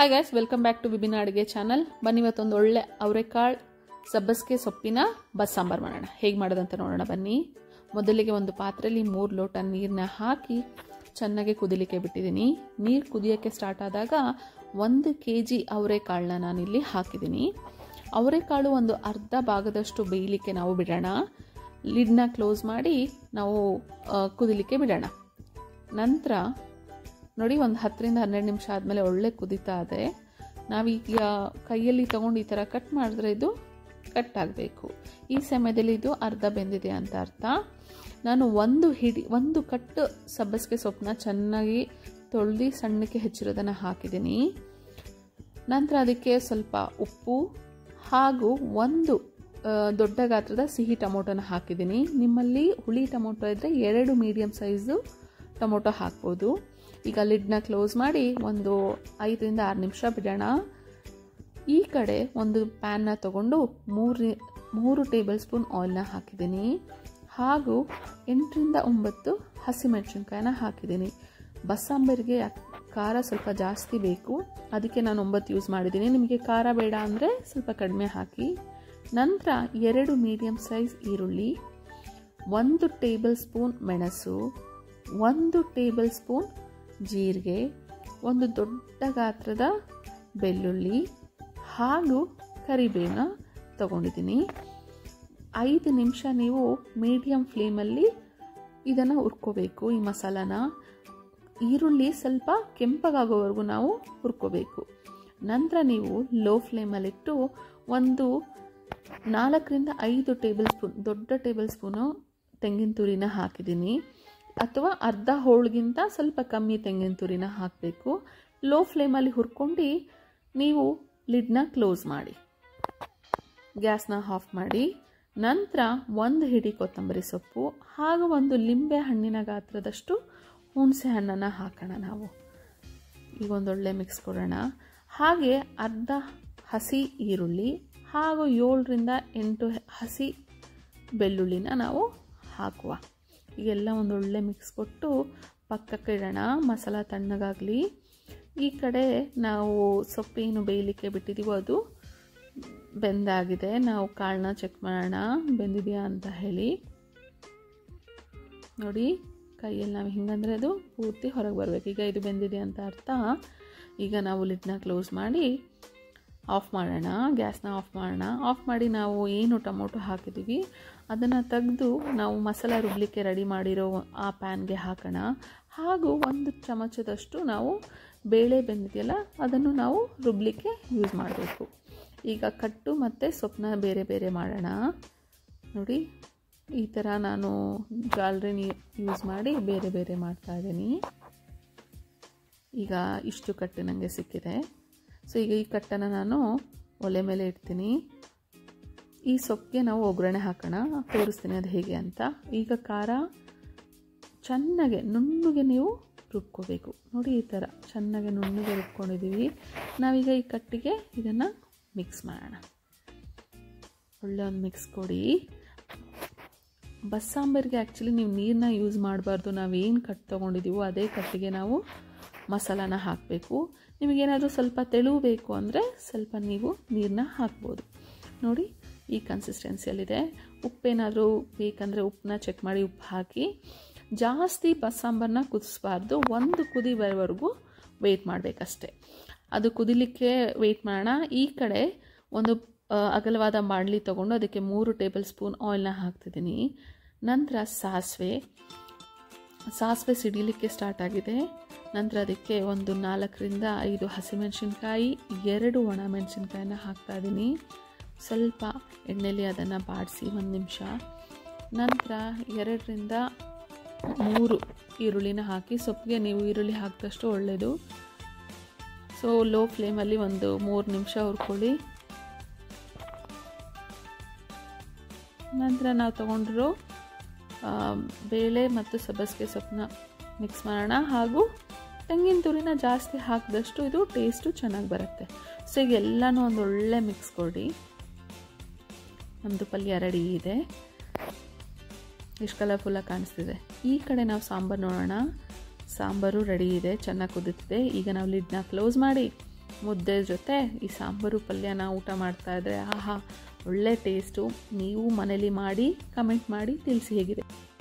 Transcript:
hi guys welcome back to ಬಿಬಿನ ಅಡುಗೆ channel ಬನ್ನಿ ಇವತ್ತೊಂದು ಒಳ್ಳೆ ಅವರೆಕಾಳು ಸಬ್ಬಸಿಗೆ ಸೊಪ್ಪಿನ ಬಸ್ ಸಾಂಬಾರು ಮಾಡೋಣ ಹೇಗೆ ಮಾಡೋದಂತ ನೋಡೋಣ ಬನ್ನಿ ಮೊದಲಿಗೆ ಒಂದು ಪಾತ್ರೆಯಲ್ಲಿ ಮೂರು ಲೋಟ ನೀರನ್ನ ಹಾಕಿ ಚೆನ್ನಾಗಿ ಕುದಿಲಿಕ್ಕೆ ಬಿಟ್ಟಿದ್ದೀನಿ ನೀರು ಕುದಿಯೋಕ್ಕೆ ಸ್ಟಾರ್ಟ್ ಆದಾಗ ಒಂದು ಕೆ ಜಿ ಅವರೆಕಾಳನ್ನ ನಾನಿಲ್ಲಿ ಹಾಕಿದ್ದೀನಿ ಅವರೆಕಾಳು ಒಂದು ಅರ್ಧ ಭಾಗದಷ್ಟು ಬೇಯಲಿಕ್ಕೆ ನಾವು ಬಿಡೋಣ ಲಿಡ್ನ ಕ್ಲೋಸ್ ಮಾಡಿ ನಾವು ಆ, ಕುದಿಲಿಕ್ಕೆ ಬಿಡೋಣ ನಂತರ ನೋಡಿ ಒಂದು ಹತ್ತರಿಂದ ಹನ್ನೆರಡು ನಿಮಿಷ ಆದಮೇಲೆ ಒಳ್ಳೆ ಕುದೀತಾ ಇದೆ ನಾವೀಗ ಕೈಯಲ್ಲಿ ತೊಗೊಂಡು ಈ ಥರ ಕಟ್ ಮಾಡಿದ್ರೆ ಇದು ಕಟ್ ಆಗಬೇಕು ಈ ಸಮಯದಲ್ಲಿ ಇದು ಅರ್ಧ ಬೆಂದಿದೆ ಅಂತ ಅರ್ಥ ನಾನು ಒಂದು ಹಿಡಿ ಒಂದು ಕಟ್ಟು ಸಬ್ಬಸಿಗೆ ಸೊಪ್ಪನ್ನ ಚೆನ್ನಾಗಿ ತೊಳೆದು ಸಣ್ಣಕ್ಕೆ ಹೆಚ್ಚಿರೋದನ್ನು ಹಾಕಿದ್ದೀನಿ ನಂತರ ಅದಕ್ಕೆ ಸ್ವಲ್ಪ ಉಪ್ಪು ಹಾಗೂ ಒಂದು ಆ, ದೊಡ್ಡ ಗಾತ್ರದ ಸಿಹಿ ಟೊಮೊಟೊನ ಹಾಕಿದ್ದೀನಿ ನಿಮ್ಮಲ್ಲಿ ಹುಳಿ ಟೊಮೊಟೊ ಇದ್ದರೆ ಎರಡು ಮೀಡಿಯಮ್ ಸೈಜು ಟೊಮೊಟೊ ಹಾಕ್ಬೋದು ಈಗ ಲಿಡ್ನ ಕ್ಲೋಸ್ ಮಾಡಿ ಒಂದು ಐದರಿಂದ ಆರು ನಿಮಿಷ ಬಿಡೋಣ ಈ ಕಡೆ ಒಂದು ಪ್ಯಾನ್ನ ತಗೊಂಡು ಮೂರು ಮೂರು ಟೇಬಲ್ ಸ್ಪೂನ್ ಆಯಿಲ್ನ ಹಾಕಿದ್ದೀನಿ ಹಾಗೂ ಎಂಟರಿಂದ ಒಂಬತ್ತು ಹಸಿಮೆಣಸಿನ್ಕಾಯನ್ನ ಹಾಕಿದ್ದೀನಿ ಬಸ್ಸಾಂಬರಿಗೆ ಖಾರ ಸ್ವಲ್ಪ ಜಾಸ್ತಿ ಬೇಕು ಅದಕ್ಕೆ ನಾನು ಒಂಬತ್ತು ಯೂಸ್ ಮಾಡಿದ್ದೀನಿ ನಿಮಗೆ ಖಾರ ಬೇಡ ಅಂದರೆ ಸ್ವಲ್ಪ ಕಡಿಮೆ ಹಾಕಿ ನಂತರ ಎರಡು ಮೀಡಿಯಮ್ ಸೈಜ್ ಈರುಳ್ಳಿ ಒಂದು ಟೇಬಲ್ ಸ್ಪೂನ್ ಮೆಣಸು ಒಂದು ಟೇಬಲ್ ಸ್ಪೂನ್ ಜೀರಿಗೆ ಒಂದು ದೊಡ್ಡ ಗಾತ್ರದ ಬೆಳ್ಳುಳ್ಳಿ ಹಾಗೂ ಕರಿಬೇವನ್ನ ತಗೊಂಡಿದ್ದೀನಿ ಐದು ನಿಮಿಷ ನೀವು ಮೀಡಿಯಮ್ ಫ್ಲೇಮಲ್ಲಿ ಇದನ್ನು ಹುರ್ಕೋಬೇಕು ಈ ಮಸಾಲಾನ ಈರುಳ್ಳಿ ಸ್ವಲ್ಪ ಕೆಂಪಗಾಗೋವರೆಗೂ ನಾವು ಹುರ್ಕೋಬೇಕು ನಂತರ ನೀವು ಲೋ ಫ್ಲೇಮಲ್ಲಿಟ್ಟು ಒಂದು ನಾಲ್ಕರಿಂದ ಐದು ಟೇಬಲ್ ಸ್ಪೂನ್ ದೊಡ್ಡ ಟೇಬಲ್ ಸ್ಪೂನು ತೆಂಗಿನ ತುರಿನ ಹಾಕಿದ್ದೀನಿ ಅಥವಾ ಅರ್ಧ ಹೋಳಿಗಿಂತ ಸ್ವಲ್ಪ ಕಮ್ಮಿ ತೆಂಗಿನ ತುರಿನ ಹಾಕಬೇಕು ಲೋ ಫ್ಲೇಮಲ್ಲಿ ಹುರ್ಕೊಂಡು ನೀವು ಲಿಡ್ನ ಕ್ಲೋಸ್ ಮಾಡಿ ಗ್ಯಾಸ್ನ ಆಫ್ ಮಾಡಿ ನಂತರ ಒಂದು ಹಿಡಿ ಕೊತ್ತಂಬರಿ ಸೊಪ್ಪು ಹಾಗೂ ಒಂದು ಲಿಂಬೆ ಹಣ್ಣಿನ ಗಾತ್ರದಷ್ಟು ಹುಣಸೆ ಹಣ್ಣನ್ನು ಹಾಕೋಣ ನಾವು ಈಗ ಒಂದೊಳ್ಳೆ ಮಿಕ್ಸ್ ಕೊಡೋಣ ಹಾಗೆ ಅರ್ಧ ಹಸಿ ಈರುಳ್ಳಿ ಹಾಗೂ ಏಳರಿಂದ ಎಂಟು ಹಸಿ ಬೆಳ್ಳುಳ್ಳಿನ ನಾವು ಹಾಕುವ ಈಗೆಲ್ಲ ಒಂದೊಳ್ಳೆ ಮಿಕ್ಸ್ ಕೊಟ್ಟು ಪಕ್ಕಕ್ಕೆ ಇಡೋಣ ಮಸಾಲ ತಣ್ಣಗಾಗಲಿ ಈ ಕಡೆ ನಾವು ಸೊಪ್ಪೇನು ಬೇಯಲಿಕ್ಕೆ ಬಿಟ್ಟಿದ್ದೀವೋ ಅದು ಬೆಂದಾಗಿದೆ ನಾವು ಕಾಳನ್ನ ಚೆಕ್ ಮಾಡೋಣ ಬೆಂದಿದೆಯಾ ಅಂತ ಹೇಳಿ ನೋಡಿ ಕೈಯಲ್ಲಿ ನಾವು ಹಿಂಗಂದರೆ ಅದು ಪೂರ್ತಿ ಹೊರಗೆ ಬರಬೇಕು ಈಗ ಇದು ಬೆಂದಿದೆ ಅಂತ ಅರ್ಥ ಈಗ ನಾವು ಲಿಡ್ನ ಕ್ಲೋಸ್ ಮಾಡಿ ಆಫ್ ಮಾಡೋಣ ಗ್ಯಾಸ್ನ ಆಫ್ ಮಾಡೋಣ ಆಫ್ ಮಾಡಿ ನಾವು ಏನು ಟೊಮೊಟೊ ಹಾಕಿದ್ದೀವಿ ಅದನ್ನು ತೆಗೆದು ನಾವು ಮಸಾಲ ರುಬ್ಲಿಕ್ಕೆ ರೆಡಿ ಮಾಡಿರೋ ಆ ಪ್ಯಾನ್ಗೆ ಹಾಕೋಣ ಹಾಗೂ ಒಂದು ಚಮಚದಷ್ಟು ನಾವು ಬೇಳೆ ಬೆಂದಿದೆಯಲ್ಲ ಅದನ್ನು ನಾವು ರುಬ್ಲಿಕ್ಕೆ ಯೂಸ್ ಮಾಡಬೇಕು ಈಗ ಕಟ್ಟು ಮತ್ತು ಸೊಪ್ಪನ್ನ ಬೇರೆ ಬೇರೆ ಮಾಡೋಣ ನೋಡಿ ಈ ಥರ ನಾನು ಜಾಲ್ರಿನ ಯೂಸ್ ಮಾಡಿ ಬೇರೆ ಬೇರೆ ಮಾಡ್ತಾ ಇದ್ದೀನಿ ಈಗ ಇಷ್ಟು ಕಟ್ಟು ನನಗೆ ಸಿಕ್ಕಿದೆ ಸೊ ಈಗ ಈ ಕಟ್ಟನ್ನು ನಾನು ಒಲೆ ಮೇಲೆ ಇಡ್ತೀನಿ ಈ ಸೊಪ್ಪಿಗೆ ನಾವು ಒಗ್ಗರಣೆ ಹಾಕೋಣ ತೋರಿಸ್ತೀನಿ ಅದು ಹೇಗೆ ಅಂತ ಈಗ ಖಾರ ಚೆನ್ನಾಗೆ ನುಣ್ಣಗೆ ನೀವು ರುಬ್ಕೋಬೇಕು ನೋಡಿ ಈ ಥರ ಚೆನ್ನಾಗಿ ನುಣ್ಣಗೆ ರುಬ್ಕೊಂಡಿದ್ದೀವಿ ನಾವೀಗ ಈ ಕಟ್ಟಿಗೆ ಇದನ್ನು ಮಿಕ್ಸ್ ಮಾಡೋಣ ಒಳ್ಳೆ ಒಂದು ಮಿಕ್ಸ್ ಕೊಡಿ ಬಸ್ಸಾಂಬರಿಗೆ ಆ್ಯಕ್ಚುಲಿ ನೀವು ನೀರನ್ನ ಯೂಸ್ ಮಾಡಬಾರ್ದು ನಾವೇನು ಕಟ್ ತೊಗೊಂಡಿದ್ದೀವೋ ಅದೇ ಕಟ್ಟಿಗೆ ನಾವು ಮಸಾಲಾನ ಹಾಕಬೇಕು ನಿಮಗೇನಾದರೂ ಸ್ವಲ್ಪ ತೆಳು ಬೇಕು ಅಂದರೆ ಸ್ವಲ್ಪ ನೀವು ನೀರನ್ನ ಹಾಕ್ಬೋದು ನೋಡಿ ಈ ಕನ್ಸಿಸ್ಟೆನ್ಸಿಯಲ್ಲಿದೆ ಉಪ್ಪೇನಾದರೂ ಬೇಕಂದರೆ ಉಪ್ಪನ್ನ ಚೆಕ್ ಮಾಡಿ ಉಪ್ಪು ಹಾಕಿ ಜಾಸ್ತಿ ಬಸ್ಸಾಂಬರನ್ನ ಕುದಿಸ್ಬಾರ್ದು ಒಂದು ಕುದಿ ಬರೋವರೆಗೂ ವೆಯ್ಟ್ ಮಾಡಬೇಕಷ್ಟೆ ಅದು ಕುದಿಲಿಕ್ಕೆ ವೆಯ್ಟ್ ಮಾಡೋಣ ಈ ಕಡೆ ಒಂದು ಆ, ಅಗಲವಾದ ಬಾಣಲಿ ತೊಗೊಂಡು ಅದಕ್ಕೆ ಮೂರು ಟೇಬಲ್ ಸ್ಪೂನ್ ಆಯಿಲ್ನ ಹಾಕ್ತಿದ್ದೀನಿ ನಂತರ ಸಾಸಿವೆ ಸಾಸಿವೆ ಸಿಡಿಲಿಕ್ಕೆ ಸ್ಟಾರ್ಟ್ ಆಗಿದೆ ನಂತರ ಅದಕ್ಕೆ ಒಂದು ನಾಲ್ಕರಿಂದ ಐದು ಹಸಿಮೆಣಸಿನ್ಕಾಯಿ ಎರಡು ಒಣ ಮೆಣಸಿನ್ಕಾಯಿನ ಹಾಕ್ತಾ ಇದ್ದೀನಿ ಸ್ವಲ್ಪ ಎಣ್ಣೆಲಿ ಅದನ್ನು ಬಾಡಿಸಿ ಒಂದು ನಿಮಿಷ ನಂತರ ಎರಡರಿಂದ ಮೂರು ಈರುಳ್ಳಿನ ಹಾಕಿ ಸೊಪ್ಪಿಗೆ ನೀವು ಈರುಳ್ಳಿ ಹಾಕಿದಷ್ಟು ಒಳ್ಳೆಯದು ಸೊ ಲೋ ಫ್ಲೇಮಲ್ಲಿ ಒಂದು ಮೂರು ನಿಮಿಷ ಹುರ್ಕೊಳ್ಳಿ ನಂತರ ನಾವು ತೊಗೊಂಡಿರೋ ಆ, ಬೇಳೆ ಮತ್ತು ಸಬ್ಬಸಿಗೆ ಸೊಪ್ಪನ್ನ ಮಿಕ್ಸ್ ಮಾಡೋಣ ಹಾಗೂ ತೆಂಗಿನ ತುರಿನ ಜಾಸ್ತಿ ಹಾಕಿದಷ್ಟು ಇದು ಟೇಸ್ಟು ಚೆನ್ನಾಗಿ ಬರುತ್ತೆ ಸೊ ಈಗ ಎಲ್ಲನೂ ಒಂದು ಒಳ್ಳೆ ಮಿಕ್ಸ್ ಕೊಡಿ ನಮ್ಮದು ಪಲ್ಯ ರೆಡಿ ಇದೆ ಎಷ್ಟು ಕಲರ್ಫುಲ್ಲಾಗಿ ಕಾಣಿಸ್ತಿದೆ ಈ ಕಡೆ ನಾವು ಸಾಂಬಾರು ನೋಡೋಣ ಸಾಂಬಾರು ರೆಡಿ ಇದೆ ಚೆನ್ನಾಗಿ ಕುದೀತಿದೆ ಈಗ ನಾವು ಲಿಡ್ನ ಕ್ಲೋಸ್ ಮಾಡಿ ಮುದ್ದೆ ಜೊತೆ ಈ ಸಾಂಬಾರು ಪಲ್ಯನ ಊಟ ಮಾಡ್ತಾ ಇದ್ರೆ ಆಹಾ ಒಳ್ಳೆ ಟೇಸ್ಟು ನೀವು ಮನೇಲಿ ಮಾಡಿ ಕಮೆಂಟ್ ಮಾಡಿ ತಿಳಿಸಿ ಹೇಗಿದೆ